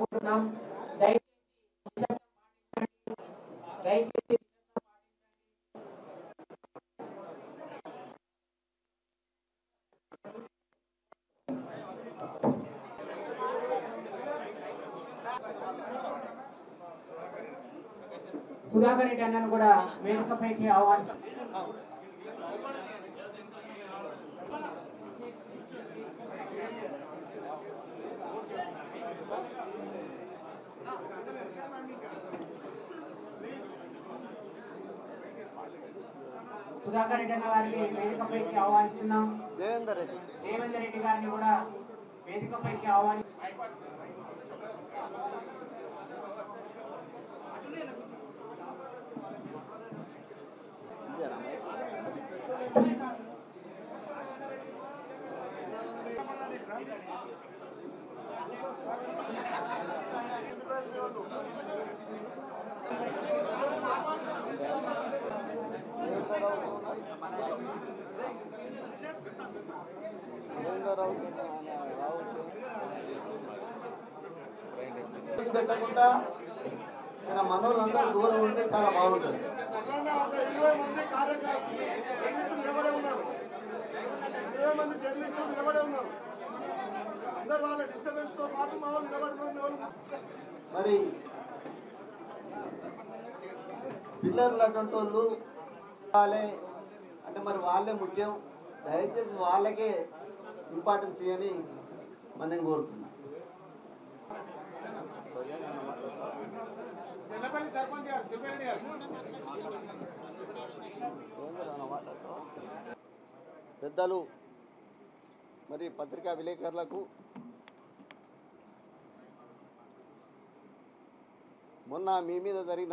కోరుతున్నాం దయచేసి దయచేసి సుధాకర్ రెడ్డి అన్నను కూడా వేదికపైకి ఆహ్వానిస్తున్నాం సుధాకర్ రెడ్డి అన్న గారిని వేదికపైకి ఆహ్వానిస్తున్నాం దేవేందర్ రెడ్డి రేవంత్ రెడ్డి గారిని కూడా వేదికపైకి ఆహ్వాని ఇదేనా మైక్? దేవేంద్రరావు దేవేంద్రరావుకి ఆయన రావచ్చు కేసు పెట్టకుండా మన మనోళ్ళందరూ దూరం ఉంటే చాలా బాగుంటుంది కొట్లాడిన ఒక ఇరవై మంది కార్యకర్తలు జర్నలిస్టులు నిలబడే ఉన్నారు ఇరవై మంది జర్నలిస్టులు నిలబడే ఉన్నారు అందరు వాళ్ళ డిస్టర్బెన్స్ తో పాటు మా వాళ్ళు నిలబడుతున్నారు నిలబడుతున్నారు. మరి పిల్లర్లు అటువంటి వాళ్ళు వాళ్ళే అంటే మరి వాళ్ళే ముఖ్యం దయచేసి వాళ్ళకే ఇంపార్టెన్స్ ఇవ్వని మనం కోరుతున్నాం పెద్దలు మరి పత్రికా విలేకరులకు మొన్న మీ మీద జరిగిన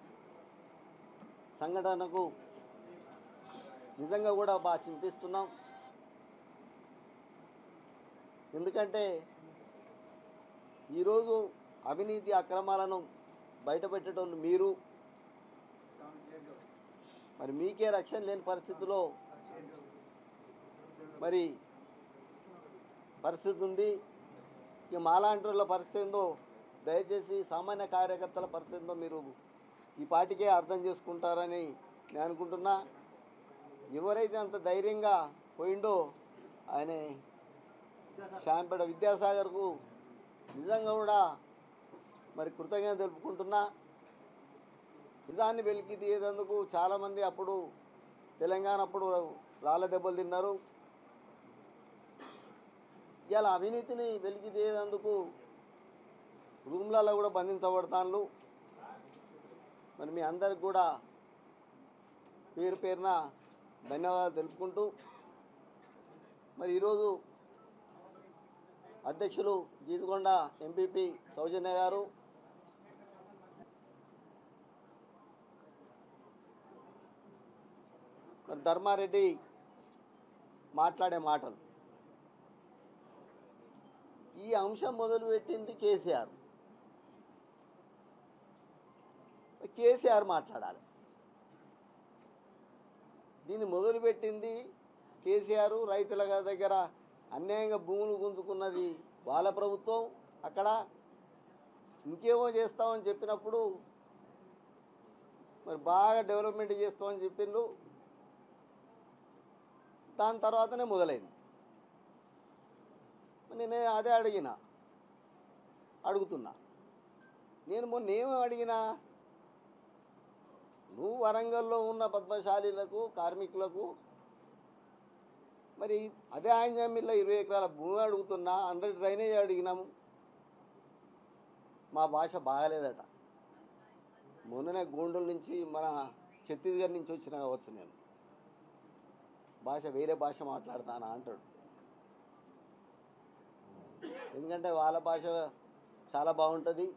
సంఘటనకు నిజంగా కూడా బాగా చింతిస్తున్నాం ఎందుకంటే ఈరోజు అవినీతి అక్రమాలను బయటపెట్టేటోళ్ళు మీరు మరి మీకే రక్షణ లేని పరిస్థితిలో మరి పరిస్థితి ఉంది ఇక మాలాంటి వాళ్ళ పరిస్థితి ఏందో దయచేసి సామాన్య కార్యకర్తల పరిస్థితి ఏందో మీరు ఈ పాటికే అర్థం చేసుకుంటారని నేను అనుకుంటున్నా ఎవరైతే అంత ధైర్యంగా పోయిండో ఆయన శాంపేట విద్యాసాగర్కు నిజంగా కూడా మరి కృతజ్ఞత తెలుపుకుంటున్నా నిజాన్ని వెలికి తీయేందుకు చాలామంది అప్పుడు తెలంగాణ అప్పుడు రాళ్ళ దెబ్బలు తిన్నారు ఇవాళ అవినీతిని వెలికి తీయేందుకు రూమ్లలో కూడా బంధించబడతాను మరి మీ అందరికి కూడా పేరు పేరున ధన్యవాదాలు తెలుపుకుంటూ మరి ఈరోజు అధ్యక్షులు గీతుకొండ ఎంపీపీ సౌజన్య గారు మరి ధర్మారెడ్డి మాట్లాడే మాటలు ఈ అంశం మొదలుపెట్టింది కేసీఆర్ కేసీఆర్ మాట్లాడాలి దీన్ని మొదలుపెట్టింది కేసీఆర్ రైతుల దగ్గర అన్యాయంగా భూములు గుంజుకున్నది వాళ్ళ ప్రభుత్వం అక్కడ ఇంకేమో చేస్తామని చెప్పినప్పుడు మరి బాగా డెవలప్మెంట్ చేస్తామని చెప్పిండ్రు దాని తర్వాతనే మొదలైంది మరి నేను అదే అడిగిన అడుగుతున్నా నేను మొన్న ఏమేమి అడిగినా నువ్వు వరంగల్లో ఉన్న పద్మశాలీలకు కార్మికులకు మరి అదే ఆంజామిల్లో ఇరవై ఎకరాల భూమి అడుగుతున్నా అండర్ డ్రైనేజ్ అడిగినాము మా భాష బాగాలేదట మొన్ననే గోండుల నుంచి మన ఛత్తీస్గఢ్ నుంచి వచ్చిన కావచ్చు నేను భాష వేరే భాష మాట్లాడతానా అంటాడు ఎందుకంటే వాళ్ళ భాష చాలా బాగుంటుంది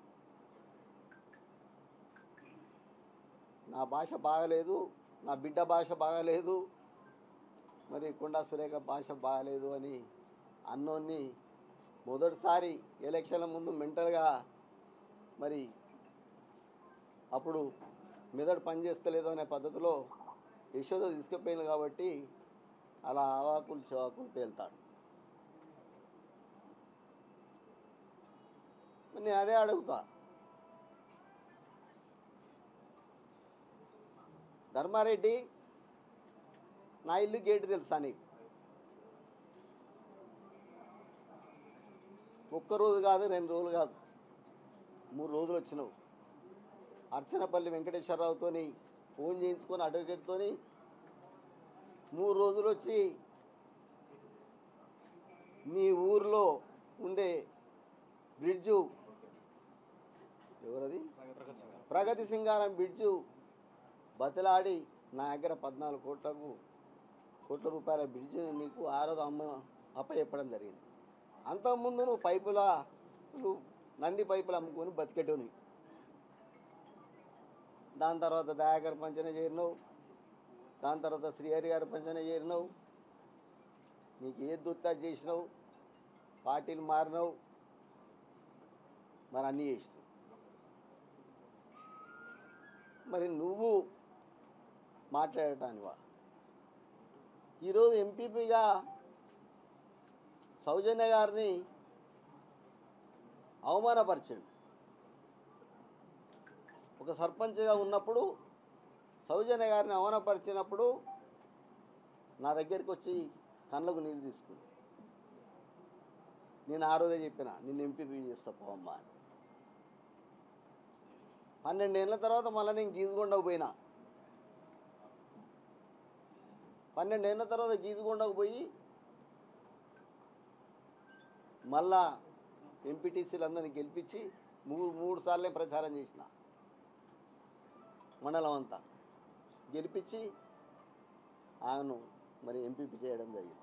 నా భాష బాగలేదు నా బిడ్డ భాష బాగలేదు మరి కొండా సురేఖ భాష బాగలేదు అని అన్నోన్ని మొదటిసారి ఎలక్షన్ల ముందు మెంటల్గా మరి అప్పుడు మెదడు పనిచేస్తలేదు అనే పద్ధతిలో యశోద తీసుకుపోయింది కాబట్టి అలా ఆవాకులు చవాకులు పేలుతాడు నేను అదే అడుగుతా ధర్మారెడ్డి నా ఇల్లు గేటు తెలుసా నీకు ఒక్క రోజు కాదు రెండు రోజులు కాదు మూడు రోజులు వచ్చినావు అర్చనపల్లి వెంకటేశ్వరరావుతోని ఫోన్ చేయించుకొని అడ్వకేట్తోని మూడు రోజులు వచ్చి నీ ఊర్లో ఉండే బ్రిడ్జు ఎవరది ప్రగతి సింగారం బ్రిడ్జు బతిలాడి నా దగ్గర పద్నాలుగు కోట్లకు కోట్ల రూపాయల బ్రిడ్జ్ నీకు ఆ రోజు అమ్మ అప్ప చెప్పడం జరిగింది అంతకుముందు నువ్వు పైపుల నువ్వు నంది పైపులు అమ్ముకొని బతికెట్టుని దాని తర్వాత దయాకర్ పంచన చేరినావు దాని తర్వాత శ్రీహరి గారి పంచన చేరినావు నీకు ఏ దుత్తా చేసినావు పార్టీలు మారినావు మరి అన్నీ చేసినావు మరి నువ్వు మాట్లాడటానివా ఈరోజు ఎంపీపీగా సౌజన్య గారిని అవమానపరిచాడు ఒక సర్పంచ్గా ఉన్నప్పుడు సౌజన్య గారిని అవమానపరిచినప్పుడు నా దగ్గరికి వచ్చి కళ్ళకు నీళ్ళు తీసుకుంది నేను ఆ రోజే చెప్పిన నిన్ను ఎంపీపీ చేస్తా పోమ్మా అని పన్నెండేళ్ళ తర్వాత మళ్ళీ నేను గీజుగొండకు పోయినా పన్నెండేళ్ళ తర్వాత గీజుగొండకు పోయి మళ్ళా ఎంపీటీసీలు అందరిని గెలిపించి మూడు మూడు సార్లే ప్రచారం చేసిన మండలం అంతా గెలిపించి ఆమెను మరి ఎంపీపీ చేయడం జరిగింది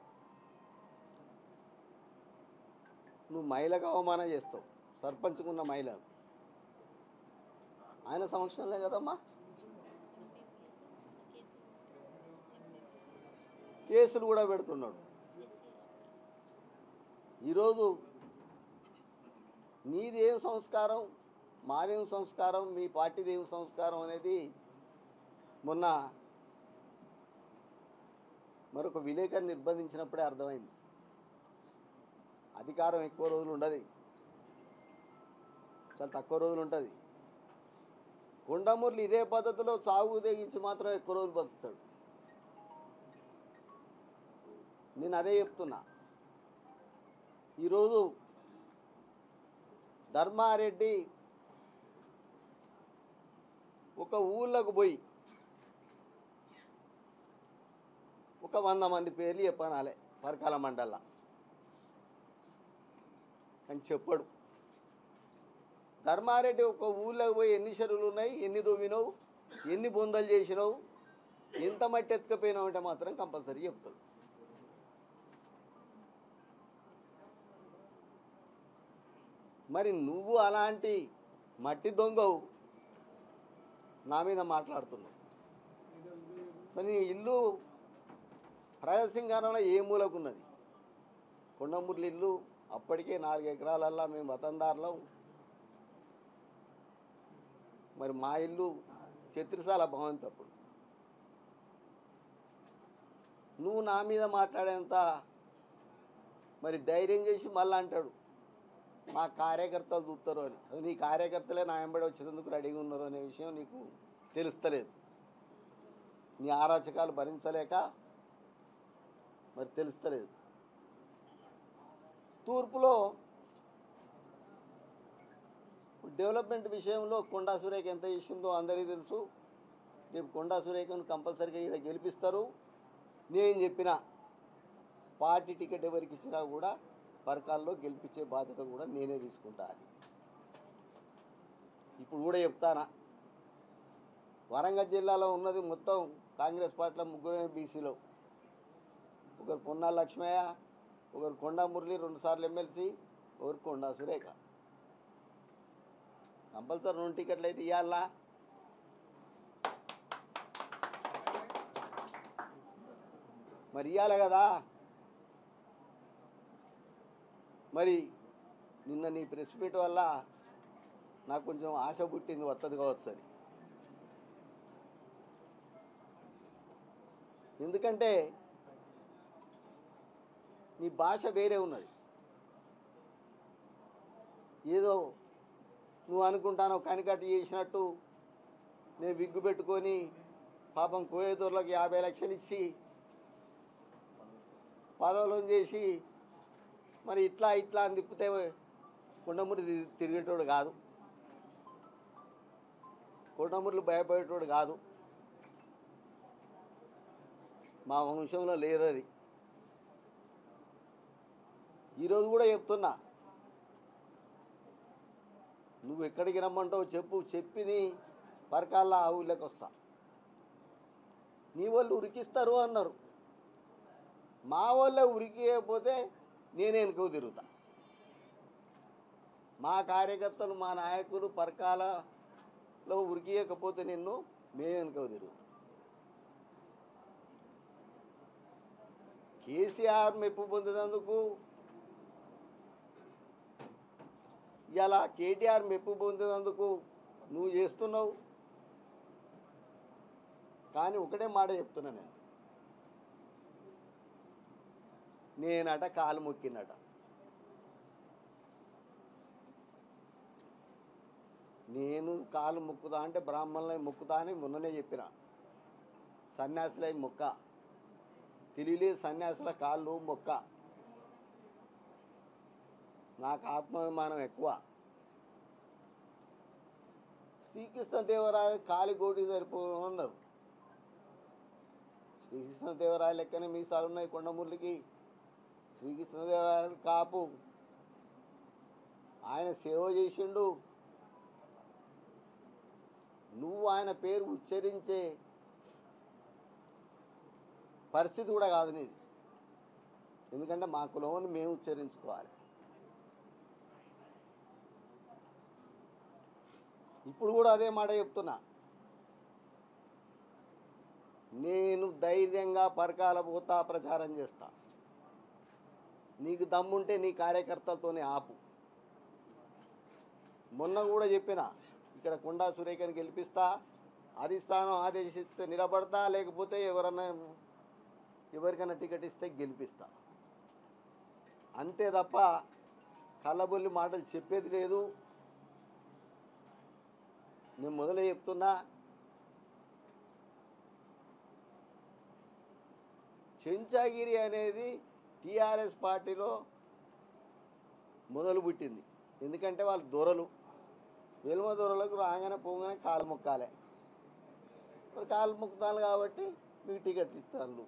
నువ్వు మహిళకు అవమానం చేస్తావు సర్పంచ్కున్న మహిళ ఆయన సమక్షంలో కదమ్మా కేసులు కూడా పెడుతున్నాడు ఈరోజు నీదేం సంస్కారం మాదేం సంస్కారం మీ పార్టీదేం సంస్కారం అనేది మొన్న మరొక విలేకరు నిర్బంధించినప్పుడే అర్థమైంది అధికారం ఎక్కువ రోజులు ఉండదు చాలా తక్కువ రోజులు ఉంటుంది కొండమూర్లు ఇదే పద్ధతిలో సాగు తెగించి మాత్రం ఎక్కువ రోజులు బతుకుతాడు నేను అదే చెప్తున్నా ఈరోజు ధర్మారెడ్డి ఒక ఊళ్ళకు పోయి ఒక వంద మంది పేర్లు చెప్పనాలే పరకాల మండల కానీ చెప్పడు ధర్మారెడ్డి ఒక ఊళ్ళోకి పోయి ఎన్ని చెరువులు ఉన్నాయి ఎన్ని దొవ్వినావు ఎన్ని బొందలు చేసినావు ఎంత మట్టి ఎత్తుకపోయినావు అంటే మాత్రం కంపల్సరీ చెప్తాడు మరి నువ్వు అలాంటి మట్టి దొంగవు నా మీద మాట్లాడుతున్నావు సో నీ ఇల్లు ప్రజసింగారంలో ఏ మూలకు ఉన్నది కొండమూర్ల ఇల్లు అప్పటికే నాలుగు ఎకరాలల్లా మేము వతందారులం మరి మా ఇల్లు చిత్రశాల భవంతి అప్పుడు నువ్వు నా మీద మాట్లాడేంత మరి ధైర్యం చేసి మళ్ళీ అంటాడు మా కార్యకర్తలు చూస్తారు అని అది నీ కార్యకర్తలే నా వెంబడి వచ్చేందుకు రెడీగా ఉన్నారు అనే విషయం నీకు తెలుస్తలేదు నీ ఆరాచకాలు భరించలేక మరి తెలుస్తలేదు తూర్పులో డెవలప్మెంట్ విషయంలో కొండా సురేఖ ఎంత చేసిందో అందరికీ తెలుసు రేపు కొండా సురేఖను కంపల్సరీగా ఇక్కడ గెలిపిస్తారు నేను చెప్పిన పార్టీ టికెట్ ఎవరికి ఇచ్చినా కూడా పరకాల్లో గెలిపించే బాధ్యత కూడా నేనే తీసుకుంటా అని ఇప్పుడు కూడా చెప్తానా వరంగల్ జిల్లాలో ఉన్నది మొత్తం కాంగ్రెస్ పార్టీలో ముగ్గురు బీసీలో ఒకరు పొన్నా లక్ష్మయ్య ఒకరు కొండా మురళి రెండుసార్లు ఎమ్మెల్సీ ఒకరు కొండా సురేఖ కంపల్సరీ రెండు టికెట్లు అయితే ఇవ్వాలా మరి ఇవ్వాలి కదా మరి నిన్న నీ ప్రెస్ మీట్ వల్ల నాకు కొంచెం ఆశ పుట్టింది వస్తుంది కావచ్చు అని ఎందుకంటే నీ భాష వేరే ఉన్నది ఏదో నువ్వు అనుకుంటాను కనికట్టు చేసినట్టు నేను విగ్గు పెట్టుకొని పాపం కోయేదూరులకు యాభై లక్షలు ఇచ్చి పదవులను చేసి మరి ఇట్లా ఇట్లా అని తిప్పితే కొండమురి తి- తిరిగేటోడు కాదు కొండమురులు భయపడేటోడు కాదు మా వంశంలో లేదు అది ఈరోజు కూడా చెప్తున్నా నువ్వు ఎక్కడికి రమ్మంటావు చెప్పు చెప్పిని పరకాల ఆ ఊళ్ళకి వస్తా నీ వాళ్ళు ఉరికిస్తారు అన్నారు మా వాళ్ళే ఉరికియకపోతే నేనే వెనుకకు తిరుగుతా మా కార్యకర్తలు మా నాయకులు పరకాలలో ఉరికియకపోతే నిన్ను మేము వెనుకకు తిరుగుతాం కేసీఆర్ మెప్పు పొందినందుకు ఇలా కేటీఆర్ మెప్పు పొందినందుకు నువ్వు చేస్తున్నావు కానీ ఒకటే మాట చెప్తున్నా నేను నేనట కాలు మొక్కినట నేను కాలు మొక్కుతా అంటే బ్రాహ్మణులై మొక్కుతా అని మొన్ననే చెప్పిన సన్యాసులై మొక్క తెలియలేదు సన్యాసుల కాళ్ళు మొక్క నాకు ఆత్మాభిమానం ఎక్కువ శ్రీకృష్ణదేవరాయ కాలి గోటి సరిపోన్నారు శ్రీకృష్ణదేవరాయ లెక్కనే మీసాలు ఉన్నాయి కొండమురళికి శ్రీకృష్ణదేవరాయ కాపు ఆయన సేవ చేసిండు నువ్వు ఆయన పేరు ఉచ్చరించే పరిస్థితి కూడా కాదు నీది ఎందుకంటే మా కులమని మేము ఉచ్చరించుకోవాలి ఇప్పుడు కూడా అదే మాట చెప్తున్నా నేను ధైర్యంగా పరకాల పోతా ప్రచారం చేస్తా నీకు దమ్ముంటే నీ కార్యకర్తలతోనే ఆపు మొన్న కూడా చెప్పిన ఇక్కడ కొండా సురేఖని గెలిపిస్తా అధిష్టానం ఆదేశిస్తే నిలబడతా లేకపోతే ఎవరన్నా ఎవరికైనా టికెట్ ఇస్తే గెలిపిస్తా అంతే తప్ప కళ్ళబొల్లి మాటలు చెప్పేది లేదు నేను మొదలే చెప్తున్నా చెంచాగిరి అనేది టీఆర్ఎస్ పార్టీలో మొదలు పుట్టింది ఎందుకంటే వాళ్ళు దొరలు వెలుమ దొరలకు రాగానే పోగానే కాలు మొక్కాలే మరి కాలు మొక్కుతాను కాబట్టి మీకు టికెట్ ఇస్తాను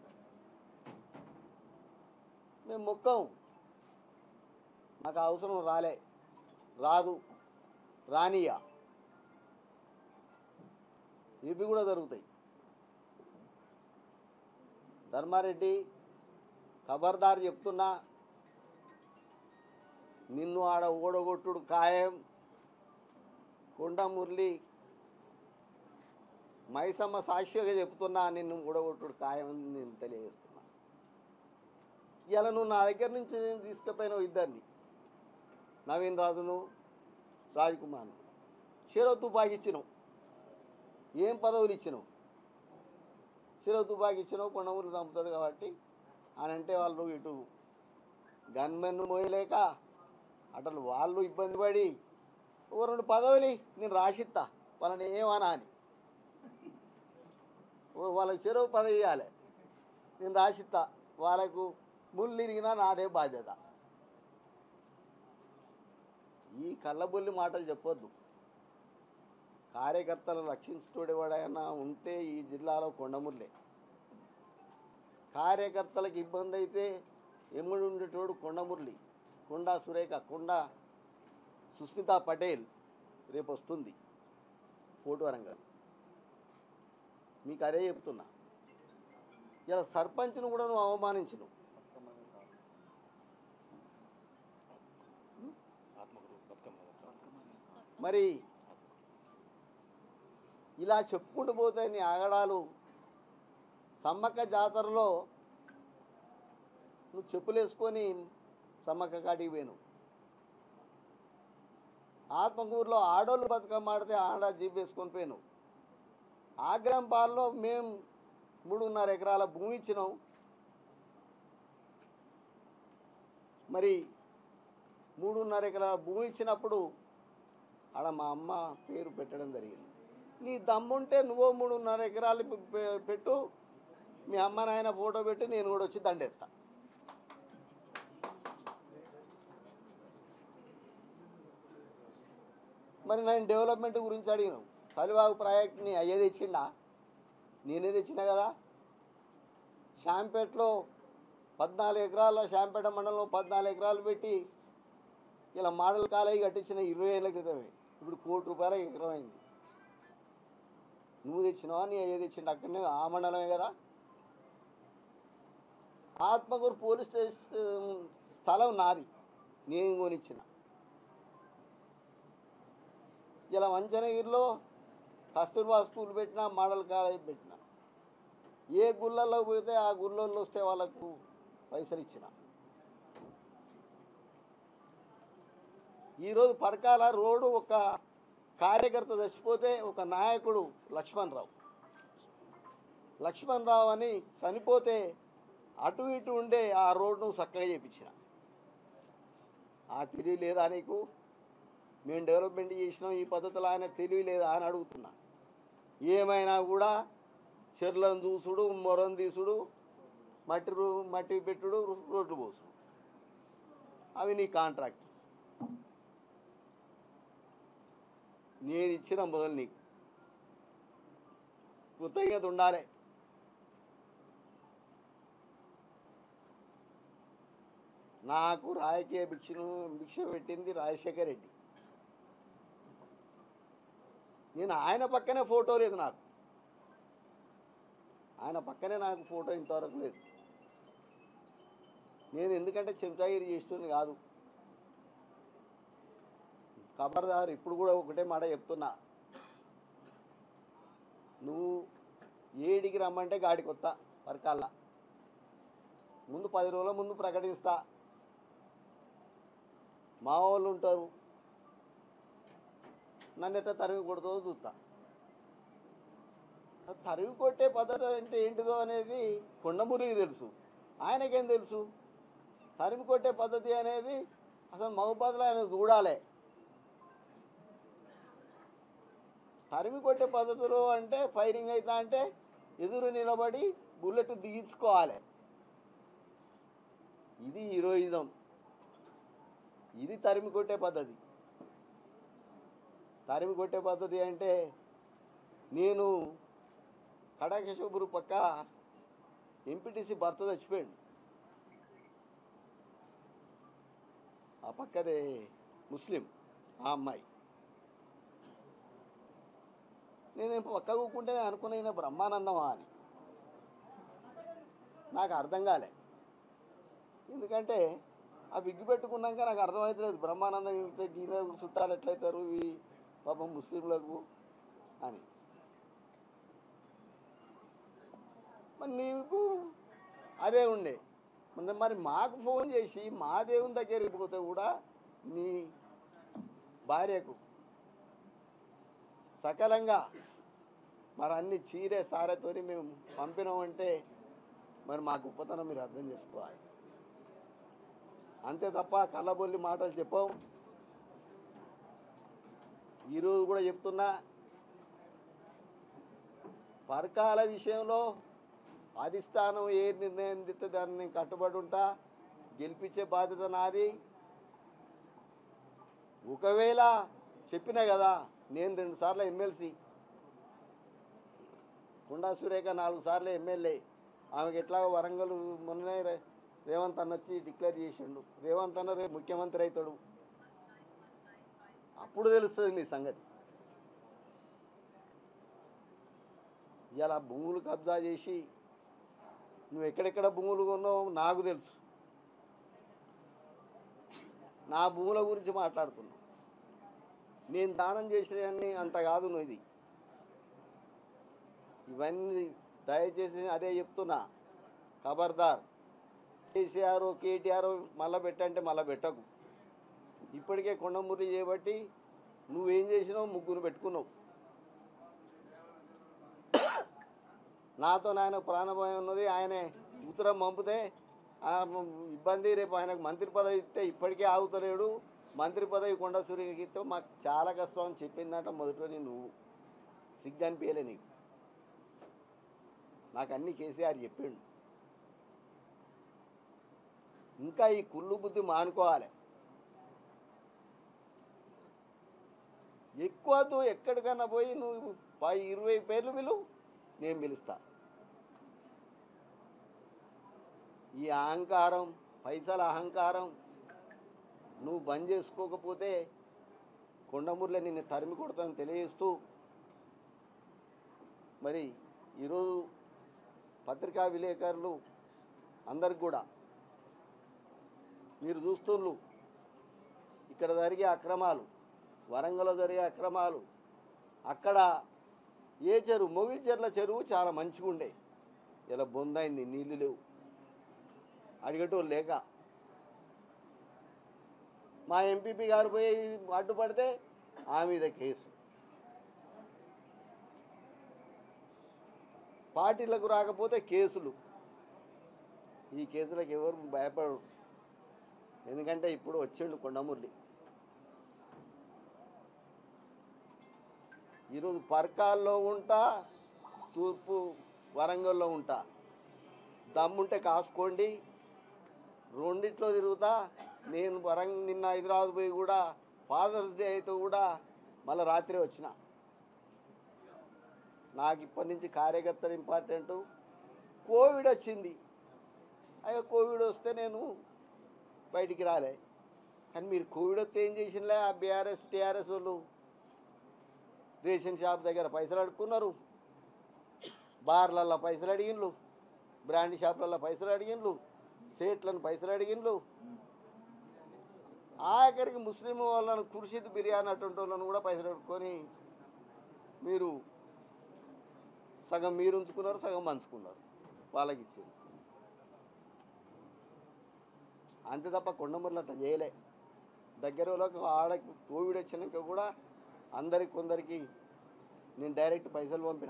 మేము మొక్కం మాకు అవసరం రాలే రాదు రానియా ఇవి కూడా జరుగుతాయి ధర్మారెడ్డి ఖబర్దార్ చెప్తున్నా నిన్ను ఆడ ఓడగొట్టుడు ఖాయం కొండ మురళి మైసమ్మ సాక్షిగా చెప్తున్నా నిన్ను ఓడగొట్టుడు ఖాయం అని నేను తెలియజేస్తున్నా ఇలా నువ్వు నా దగ్గర నుంచి నేను తీసుకుపోయిన ఇద్దరిని నవీన్ రాజును రాజ్కుమార్ను చెరో తుపాకి ఇచ్చినావు ఏం పదవులు ఇచ్చినావు చెరో తుపాకి ఇచ్చినావు కొండమూరు చంపుతాడు కాబట్టి అని అంటే వాళ్ళు ఇటు గన్మెన్ మోయలేక అటలు వాళ్ళు ఇబ్బంది పడి ఓ రెండు పదవులు నేను రాసిస్తా వాళ్ళని ఏమనా అని ఓ వాళ్ళకి చెరువు పదవి ఇవ్వాలి నేను రాసిస్తా వాళ్ళకు ముళ్ళు ఇరిగినా నాదే బాధ్యత ఈ కళ్ళబొల్లి మాటలు చెప్పొద్దు కార్యకర్తలు రక్షించుతోడు ఎవడైనా ఉంటే ఈ జిల్లాలో కొండముర్లే కార్యకర్తలకు ఇబ్బంది అయితే ఎమ్ముడు ఉండేటోడు కొండమురళి కొండా సురేఖ కొండా సుస్మిత పటేల్ రేపు వస్తుంది ఫోటో వరంగల్ మీకు అదే చెప్తున్నా ఇలా సర్పంచ్ను కూడా నువ్వు అవమానించను మరి ఇలా చెప్పుకుంటూ పోతే నీ ఆగడాలు సమ్మక్క జాతరలో నువ్వు చెప్పులు వేసుకొని సమ్మక్క కాటికి పోయాను ఆత్మకూరులో ఆడోళ్ళు బతుకమ్మ ఆడితే ఆడ జీప్ వేసుకొని పోయాను ఆగ్రహం పాలలో మేము మూడున్నర ఎకరాల భూమి ఇచ్చినాం మరి మూడున్నర ఎకరాల భూమి ఇచ్చినప్పుడు ఆడ మా అమ్మ పేరు పెట్టడం జరిగింది నీ దమ్ముంటే నువ్వో మూడున్నర ఎకరాలు పె- పె- పెట్టు మీ అమ్మ నాయన ఫోటో పెట్టి నేను కూడా వచ్చి దండెత్తా మరి నేను డెవలప్మెంట్ గురించి అడిగినావు సలివాగు ప్రాజెక్ట్ని అయ్యే తెచ్చిండా నేనే తెచ్చినా కదా శాంపేటలో పద్నాలుగు ఎకరాల శాంపేట మండలంలో పద్నాలుగు ఎకరాలు పెట్టి ఇలా మోడల్ కాలేజీ కట్టించిన ఇరవై ఏళ్ళ క్రితమే ఇప్పుడు కోటి రూపాయల ఎకరం అయింది నువ్వు తెచ్చినావా నీ అయ్యే తెచ్చిండు అక్కడనే ఆ మండలమే కదా ఆత్మకూరు పోలీస్ స్టేషన్ స్థలం నాది నేను కొనిచ్చిన ఇలా వంచనగిరిలో కస్తూర్బా స్కూల్ పెట్టినా మోడల్ కాలేజ్ పెట్టిన ఏ గుళ్ళల్లో పోతే ఆ గుళ్ళల్లో వస్తే వాళ్ళకు పైసలు ఇచ్చిన ఈరోజు పరకాల రోడ్డు ఒక కార్యకర్త చచ్చిపోతే ఒక నాయకుడు లక్ష్మణ్ రావు లక్ష్మణ్ రావు అని చనిపోతే అటు ఇటు ఉండే ఆ రోడ్డును చక్కగా చేపించిన ఆ తెలివి లేదా నీకు మేము డెవలప్మెంట్ చేసినాం ఈ పద్ధతిలో ఆయన తెలివి లేదా అని అడుగుతున్నా ఏమైనా కూడా చెర్లను చూసుడు మొరం తీసుడు మట్టి రూ- మట్టి పెట్టుడు రోడ్లు పోసుడు అవి నీ కాంట్రాక్ట్ నేను ఇచ్చిన మొదలు నీకు కృతజ్ఞత ఉండాలి నాకు రాజకీయ భిక్షను భిక్ష పెట్టింది రాజశేఖర్ రెడ్డి నేను ఆయన పక్కనే ఫోటో లేదు నాకు ఆయన పక్కనే నాకు ఫోటో ఇంతవరకు లేదు నేను ఎందుకంటే చెంచాగిరి చేస్తుంది కాదు ఖబర్దారు ఇప్పుడు కూడా ఒకటే మాట చెప్తున్నా నువ్వు ఏడికి రమ్మంటే గాడికి వస్తా పరకాల ముందు పది రోజుల ముందు ప్రకటిస్తా మా వాళ్ళు ఉంటారు నన్ను ఎట్లా తరిమి కొడుతుందో చూస్తా ఆ తరిమి కొట్టే పద్ధతి అంటే ఏంటిదో అనేది కొండమురికి తెలుసు ఆయనకేం తెలుసు తరిమి కొట్టే పద్ధతి అనేది అసలు మహబాద్లో ఆయన చూడాలి తరిమి కొట్టే పద్ధతులు అంటే ఫైరింగ్ అవుతా అంటే ఎదురు నిలబడి బుల్లెట్ దిగించుకోవాలి ఇది హీరోయిజం ఇది తరిమి కొట్టే పద్ధతి తరిమి కొట్టే పద్ధతి అంటే నేను కడాకేశ్వరపురు పక్క ఎంపీటీసీ భర్త చచ్చిపోయాడు ఆ పక్కదే ముస్లిం ఆ అమ్మాయి నేను పక్క కూకుంటేనే అనుకున్న ఈయన బ్రహ్మానందమా అని నాకు అర్థం కాలే ఎందుకంటే ఆ విగ్గు పెట్టుకున్నాక నాకు అర్థమవుతలేదు బ్రహ్మానందం ఇంతే గీన చుట్టాలు ఎట్లయితారు ఈ పాపం ముస్లింలకు అని మరి నీకు అదే ఉండే మరి మరి మాకు ఫోన్ చేసి మా దేవుని దగ్గరికి పోతే కూడా నీ భార్యకు సకలంగా మరి అన్ని చీరే సారెతోని మేము పంపినామంటే మరి మా గొప్పతనం మీరు అర్థం చేసుకోవాలి అంతే తప్ప కళ్ళబొల్లి మాటలు చెప్పాం ఈరోజు కూడా చెప్తున్నా పరకాల విషయంలో అధిష్టానం ఏ నిర్ణయం తీస్తే దాన్ని నేను కట్టుబడి ఉంటా గెలిపించే బాధ్యత నాది ఒకవేళ చెప్పినా కదా నేను రెండు సార్లు ఎమ్మెల్సీ కొండా సురేఖ నాలుగు సార్లు ఎమ్మెల్యే ఆమెకి ఎట్లాగో వరంగల్ మొన్ననే రే- రేవంత్ అన్న వచ్చి డిక్లేర్ చేసిండు రేవంత్ అన్న రేపు ముఖ్యమంత్రి అవుతాడు అప్పుడు తెలుస్తుంది మీ సంగతి ఇలా భూములు కబ్జా చేసి నువ్వు ఎక్కడెక్కడ భూములు కొన్నావు నాకు తెలుసు నా భూముల గురించి మాట్లాడుతున్నావు నేను దానం చేసినవన్నీ అంత కాదు నువ్వు ఇది ఇవన్నీ దయచేసి అదే చెప్తున్నా ఖబర్దార్ కేసీఆర్ కేటీఆర్ మళ్ళీ పెట్టంటే మళ్ళీ పెట్టకు ఇప్పటికే కొండమురళి చేయబట్టి నువ్వేం చేసినావు ముగ్గురు పెట్టుకున్నావు నాతో నాయన ప్రాణభయం ఉన్నది ఆయనే ఉత్తరం పంపితే ఆ ఇబ్బంది రేపు ఆయనకు మంత్రి పదవి ఇస్తే ఇప్పటికే ఆగుతలేడు మంత్రి పదవి కొండ సూర్యకితో మాకు చాలా కష్టం అని చెప్పిందంట మొదటి నువ్వు సిగ్గు అనిపించలే నీకు నాకు అన్ని కేసీఆర్ చెప్పిండు ఇంకా ఈ కుళ్ళు బుద్ధి మానుకోవాలి ఎక్కువతో ఎక్కడికన్నా పోయి నువ్వు పై ఇరవై పేర్లు పిలువు నేను పిలుస్తా ఈ అహంకారం పైసల అహంకారం నువ్వు బంద్ చేసుకోకపోతే కొండమూరులో నిన్ను తరిమి కొడతానని తెలియజేస్తూ మరి ఈరోజు పత్రికా విలేకరులు అందరికి కూడా మీరు చూస్తుండ్రు ఇక్కడ జరిగే అక్రమాలు వరంగల్లో జరిగే అక్రమాలు అక్కడ ఏ చెరువు మొగిలి చెర్ల చెరువు చాలా మంచిగా ఉండే ఇలా బొందైంది నీళ్ళు లేవు అడిగేటోళ్ళు లేక మా ఎంపీపీ గారు పోయి అడ్డుపడితే ఆ మీద కేసు పార్టీలకు రాకపోతే కేసులు ఈ కేసులకు ఎవరు భయపడరు ఎందుకంటే ఇప్పుడు వచ్చిండు కొండమురళి ఈరోజు పర్కాల్లో ఉంటా తూర్పు వరంగల్లో ఉంటా దమ్ముంటే కాసుకోండి రెండిట్లో తిరుగుతా నేను వరంగ నిన్న హైదరాబాద్ పోయి కూడా ఫాదర్స్ డే అయితే కూడా మళ్ళీ రాత్రి వచ్చిన నాకు ఇప్పటి నుంచి కార్యకర్తలు ఇంపార్టెంట్ కోవిడ్ వచ్చింది అయ్యో కోవిడ్ వస్తే నేను బయటికి రాలే కానీ మీరు కోవిడ్ వస్తే ఏం చేసినలే ఆ బీఆర్ఎస్ టీఆర్ఎస్ వాళ్ళు రేషన్ షాప్ దగ్గర పైసలు అడుక్కున్నారు బార్లల్లో పైసలు అడిగిండ్లు బ్రాండ్ షాపులలో పైసలు అడిగిండ్లు సేట్లను పైసలు అడిగిండ్లు ఆఖరికి ముస్లిం వాళ్ళను కుర్షిద్ బిర్యానీ అటువంటి వాళ్ళను కూడా పైసలు అడుక్కొని మీరు సగం మీరు ఉంచుకున్నారు సగం పంచుకున్నారు వాళ్ళకి ఇచ్చింది అంతే తప్ప కొండమూరులు అట్లా చేయలే దగ్గర వాళ్ళకి ఆడ కోవిడ్ వచ్చినాక కూడా అందరికి కొందరికి నేను డైరెక్ట్ పైసలు పంపిన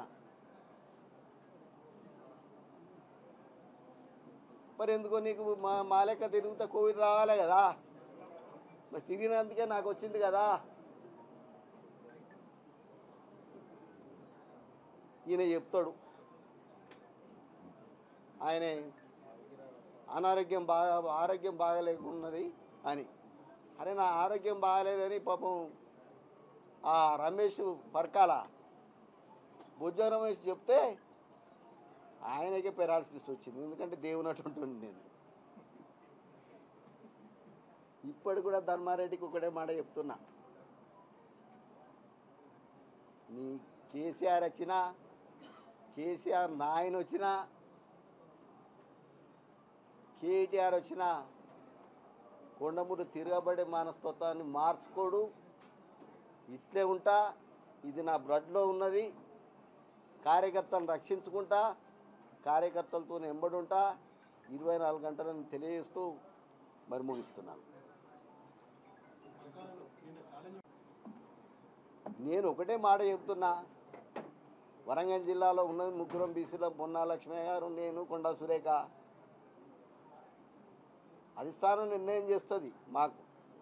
మరి ఎందుకో నీకు మా మా లెక్క తిరుగుతా కోవిడ్ రావాలే కదా మరి తిరిగినందుకే నాకు వచ్చింది కదా ఈయన చెప్తాడు ఆయన అనారోగ్యం బాగా ఆరోగ్యం బాగాలేకున్నది అని అరే నా ఆరోగ్యం బాగాలేదని పాపం ఆ రమేష్ పరకాల బుజ్జ రమేష్ చెప్తే ఆయనకే పెరాలసిస్ వచ్చింది ఎందుకంటే దేవుని అటుంటుంది నేను ఇప్పటి కూడా ధర్మారెడ్డికి ఒకటే మాట చెప్తున్నా నీ కేసీఆర్ వచ్చినా కేసీఆర్ నాయన వచ్చినా కేటీఆర్ వచ్చినా కొండమూరు తిరగబడే మనస్తత్వాన్ని మార్చుకోడు ఇట్లే ఉంటా ఇది నా బ్లడ్లో ఉన్నది కార్యకర్తలను రక్షించుకుంటా కార్యకర్తలతో ఎంబడి ఉంటా ఇరవై నాలుగు గంటలను తెలియజేస్తూ మరి ముగిస్తున్నాను నేను ఒకటే మాట చెప్తున్నా వరంగల్ జిల్లాలో ఉన్నది ముగ్గురం బీసీలో పొన్నా లక్ష్మయ్య గారు నేను కొండా సురేఖ అధిష్టానం నిర్ణయం చేస్తుంది మాకు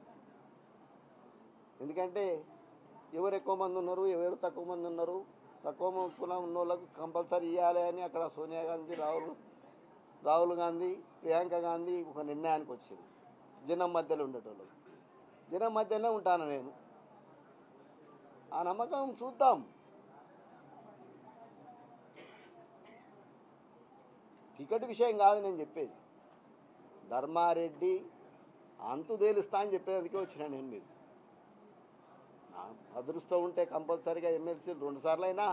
ఎందుకంటే ఎవరు ఎక్కువ మంది ఉన్నారు ఎవరు తక్కువ మంది ఉన్నారు తక్కువ మ- కులం ఉన్న వాళ్ళకు కంపల్సరీ ఇవ్వాలి అని అక్కడ సోనియా గాంధీ రాహుల్ రాహుల్ గాంధీ ప్రియాంక గాంధీ ఒక నిర్ణయానికి వచ్చింది జనం మధ్యలో ఉండేటోళ్ళు జనం మధ్యలోనే ఉంటాను నేను ఆ నమ్మకం చూద్దాం టికెట్ విషయం కాదు నేను చెప్పేది ధర్మారెడ్డి అంతు తేలుస్తా అని చెప్పేందుకే వచ్చిన నేను మీరు నా అదృష్టం ఉంటే కంపల్సరీగా ఎమ్మెల్సీ రెండు సార్లు అయినా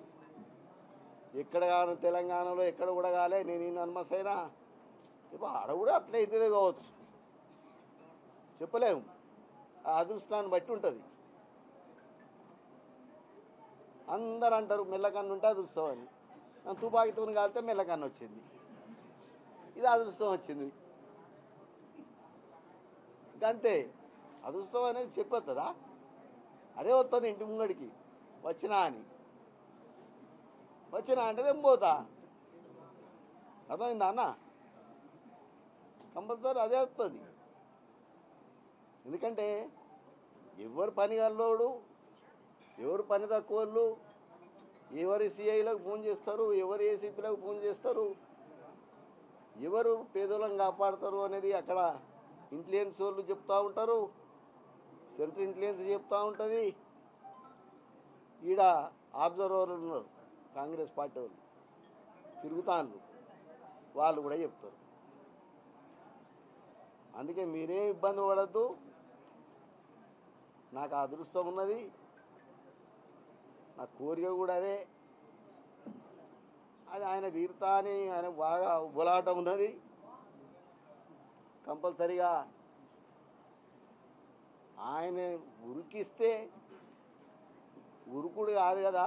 ఎక్కడ కాను తెలంగాణలో ఎక్కడ కూడా కాలే నేను ఈ నన్మస్ అయినా ఇప్పుడు ఆడ కూడా అట్లే అవుతుంది కావచ్చు చెప్పలేము ఆ అదృష్టాన్ని బట్టి ఉంటుంది అందరు అంటారు మెల్లకన్ను ఉంటే అదృష్టం అని నా తుపాకీతో కాలితే మెల్లకన్ను వచ్చింది ఇది అదృష్టం వచ్చింది అంతే అదృష్టం అనేది చెప్పొస్తుందా అదే వస్తుంది ఇంటి ముంగడికి వచ్చినా అని వచ్చినా అంటే నేను పోతా అర్థమైందా అన్న కంపల్సరీ అదే వస్తుంది ఎందుకంటే ఎవరు పని గల్లోడు ఎవరు పని తక్కువ వాళ్ళు ఎవరు సిఐలకు ఫోన్ చేస్తారు ఎవరు ఏసీపీలకు ఫోన్ చేస్తారు ఎవరు పేదోళ్ళని కాపాడతారు అనేది అక్కడ ఇంటెలిజెన్స్ వాళ్ళు చెప్తూ ఉంటారు సెంట్రల్ ఇంటెలిజెన్స్ చెప్తూ ఉంటుంది ఈడ ఆబ్జర్వర్లు ఉన్నారు కాంగ్రెస్ పార్టీ వాళ్ళు తిరుగుతాన్లు వాళ్ళు కూడా చెప్తారు అందుకే మీరే ఇబ్బంది పడద్దు నాకు ఆ అదృష్టం ఉన్నది నా కోరిక కూడా అదే అది ఆయన తీరుతా అని ఆయన బాగా ఉబలాటం ఉన్నది కంపల్సరిగా ఆయన ఉరికిస్తే ఉరుకుడు కాదు కదా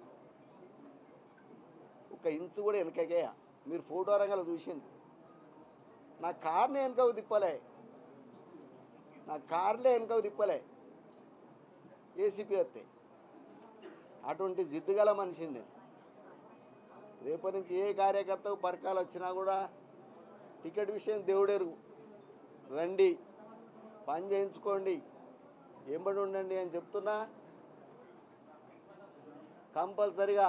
ఒక ఇంచు కూడా వెనకకే మీరు ఫోటో రంగాలు చూసింది నా కార్ని వెనకకు తిప్పలే నా కార్లే వెనకకు తిప్పలే ఏసీపీ వస్తే అటువంటి జిద్దుగల మనిషిని నేను రేపటి నుంచి ఏ కార్యకర్తకు పరకాలు వచ్చినా కూడా టికెట్ విషయం దేవుడెరుగు రండి పని చేయించుకోండి ఎంబడి ఉండండి అని చెప్తున్నా కంపల్సరిగా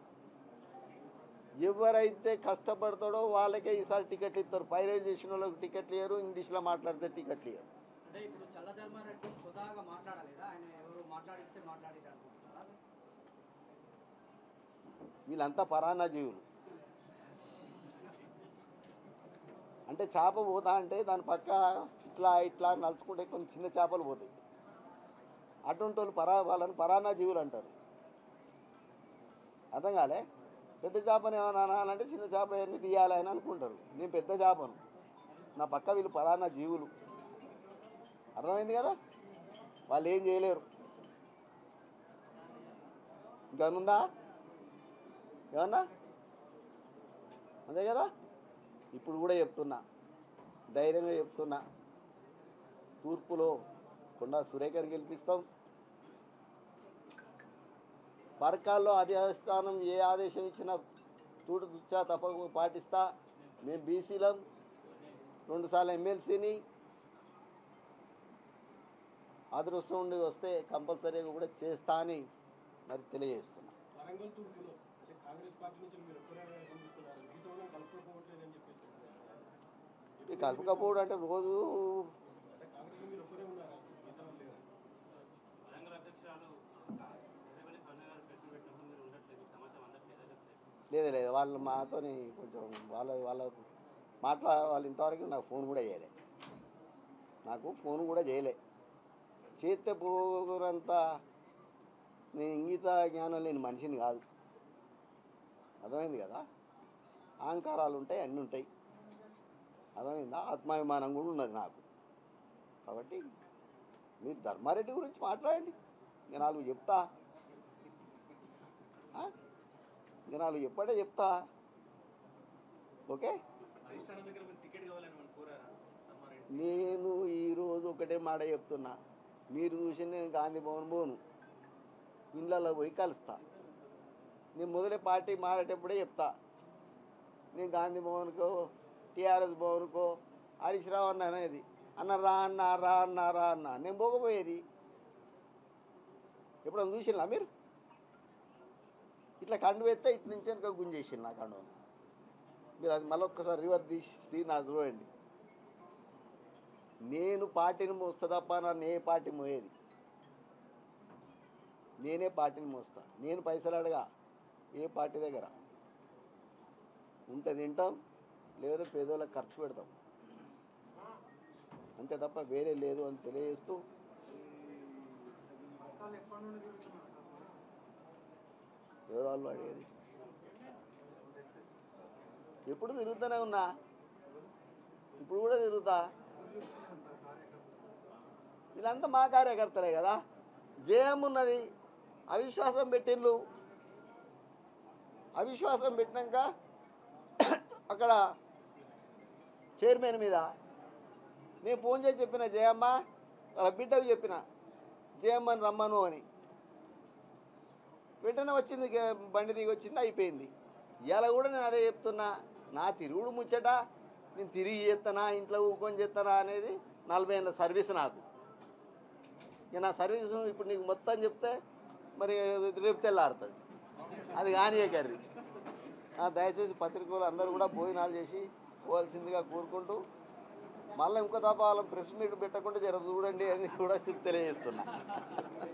ఎవరైతే కష్టపడతాడో వాళ్ళకే ఈసారి టికెట్లు ఇస్తారు పైరేజ్ చేసిన వాళ్ళకి టికెట్లు ఇయ్యరు ఇంగ్లీష్లో మాట్లాడితే టికెట్లు ఇయ్యరు అంటే ఇప్పుడు చల్లధర్మారెడ్డి సుధాగా మాట్లాడలేదా ఆయన ఎవరు మాట్లాడిస్తే మాట్లాడితే అనుకుంటున్నారా వీళ్ళంతా పరాన్న జీవులు అంటే చేప పోతా అంటే దాని పక్క ఇట్లా ఇట్లా నలుచుకుంటే కొన్ని చిన్న చేపలు పోతాయి అటువంటి వాళ్ళు పరా వాళ్ళని పరాన్న జీవులు అంటారు అర్థం కాలే పెద్ద చేపని ఏమైనా అనాలంటే చిన్న చేప ఎన్ని తీయాలి అని అనుకుంటారు నేను పెద్ద చేపను నా పక్క వీళ్ళు పరాన్న జీవులు అర్థమైంది కదా వాళ్ళు ఏం చేయలేరు ఇంకేమనుందా ఏమన్నా అంతే కదా ఇప్పుడు కూడా చెప్తున్నా ధైర్యంగా చెప్తున్నా తూర్పులో కొండా సురేఖర్ గెలిపిస్తాం పరకాల్లో అధిష్టానం ఏ ఆదేశం ఇచ్చినా తూడు దుచ్చా తప్పక పాటిస్తా మేము బీసీలం రెండుసార్లు ఎమ్మెల్సీని అదృష్టం ఉండి వస్తే కంపల్సరీగా కూడా చేస్తా అని మరి తెలియజేస్తున్నా వరంగల్ తూర్పులో అంటే కాంగ్రెస్ పార్టీ నుంచి మీరు ఒక్కరే కనిపిస్తున్నారు మీతో కూడా కలుపుకోవట్లేదని చెప్పేసి ఈ కలుపుకపోవడం అంటే రోజు అంటే కాంగ్రెస్ మీరు ఒక్కరే ఉన్నారు అసలు మిగతా వాళ్ళు లేరు వరంగల్ అధ్యక్షురాలు ఎర్రబెల్లి సోనియా గారు పెట్టు పెట్టినప్పుడు మీరు ఉండట్లేదు మీకు సమాచారం అందట్లేదా లేకపోతే లేదు లేదు వాళ్ళు మాతోని కొంచెం వాళ్ళ వాళ్ళకు మాట్లా వాళ్ళు ఇంతవరకు నాకు ఫోన్ కూడా చేయలే నాకు ఫోన్ కూడా చేయలే చేస్తే పోగునంత నేను ఇంగిత జ్ఞానం లేని మనిషిని కాదు అర్థమైంది కదా అహంకారాలు ఉంటాయి అన్నీ ఉంటాయి అర్థమైందా ఆత్మాభిమానం కూడా ఉన్నది నాకు కాబట్టి మీరు ధర్మారెడ్డి గురించి మాట్లాడండి నేను నాలుగు చెప్తా ఆ? ఇంకా నాలుగు చెప్పడే చెప్తా ఓకే అధిష్టానం దగ్గర మీరు టికెట్ కావాలని మనం కోరారా సమ్మారెడ్డి నేను ఈరోజు ఒకటే మాట చెప్తున్నా మీరు చూసి నేను గాంధీ భవన్ పోను ఇళ్ళల్లో పోయి కలుస్తా నేను మొదలే పార్టీ మారేటప్పుడే చెప్తా నేను గాంధీ భవన్కో టీఆర్ఎస్ భవన్కో హరీష్ రావు అన్న అనేది అన్న రా అన్న రా అన్న రా అన్న నేను పోకపోయేది ఎప్పుడన్నా చూసినా మీరు ఇట్లా కండు వేస్తే ఇటు నుంచి వెనక గుంజేసిండు నా కండువను మీరు అది మళ్ళీ ఒక్కసారి రివర్ తీసి నా చూడండి నేను పార్టీని మోస్తా తప్ప నన్ను ఏ పార్టీ మోయేది నేనే పార్టీని మోస్తా నేను పైసలు అడగా ఏ పార్టీ దగ్గర ఉంటే తింటాం లేదా పేదోళ్ళకి ఖర్చు పెడతాం అంతే తప్ప వేరే లేదు అని తెలియజేస్తూ ఎవరు వాళ్ళు అడిగేది ఎప్పుడు తిరుగుతూనే ఉన్నా ఇప్పుడు కూడా తిరుగుతా వీళ్ళంతా మా కార్యకర్తలే కదా జయం ఉన్నది అవిశ్వాసం పెట్టిండ్రు అవిశ్వాసం పెట్టినాక అక్కడ చైర్మన్ మీద నేను ఫోన్ చేసి చెప్పిన జయమ్మ వాళ్ళ బిడ్డకు చెప్పిన జయమ్మని రమ్మను అని వెంటనే వచ్చింది గ- బండి దిగి వచ్చింది అయిపోయింది ఇవాళ కూడా నేను అదే చెప్తున్నా నా తిరుగుడు ముచ్చట నేను తిరిగి చేస్తానా ఇంట్లో ఊకొని చేస్తానా అనేది నలభై ఏళ్ళ సర్వీస్ నాకు ఇక నా సర్వీసు ఇప్పుడు నీకు మొత్తం చెప్తే మరి రేపు తెల్లారుతుంది అది కానీ కర్రీ దయచేసి పత్రికలు అందరూ కూడా భోజనాలు చేసి పోవాల్సిందిగా కోరుకుంటూ మళ్ళీ ఇంకో తప్ప వాళ్ళ ప్రెస్ మీట్ పెట్టకుండా జర చూడండి అని కూడా తెలియజేస్తున్నా